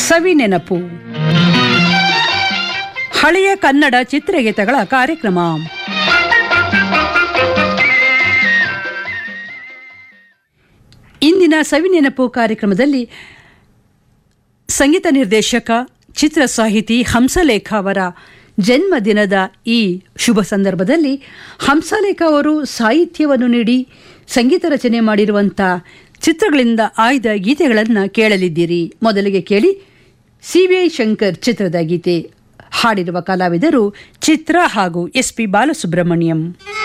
ಸವಿ ನೆನಪು ಹಳೆಯ ಕನ್ನಡ ಚಿತ್ರಗೀತೆಗಳ ಕಾರ್ಯಕ್ರಮ ಇಂದಿನ ಸವಿ ನೆನಪು ಕಾರ್ಯಕ್ರಮದಲ್ಲಿ ಸಂಗೀತ ನಿರ್ದೇಶಕ ಚಿತ್ರ ಸಾಹಿತಿ ಹಂಸಲೇಖ ಅವರ ಜನ್ಮದಿನದ ಈ ಶುಭ ಸಂದರ್ಭದಲ್ಲಿ ಹಂಸಲೇಖ ಅವರು ಸಾಹಿತ್ಯವನ್ನು ನೀಡಿ ಸಂಗೀತ ರಚನೆ ಮಾಡಿರುವಂಥ ಚಿತ್ರಗಳಿಂದ ಆಯ್ದ ಗೀತೆಗಳನ್ನು ಕೇಳಲಿದ್ದೀರಿ ಮೊದಲಿಗೆ ಕೇಳಿ ಸಿ ವಿ ಐ ಶಂಕರ್ ಚಿತ್ರದ ಗೀತೆ ಹಾಡಿರುವ ಕಲಾವಿದರು ಚಿತ್ರ ಹಾಗೂ ಎಸ್ ಪಿ ಬಾಲಸುಬ್ರಹ್ಮಣ್ಯಂ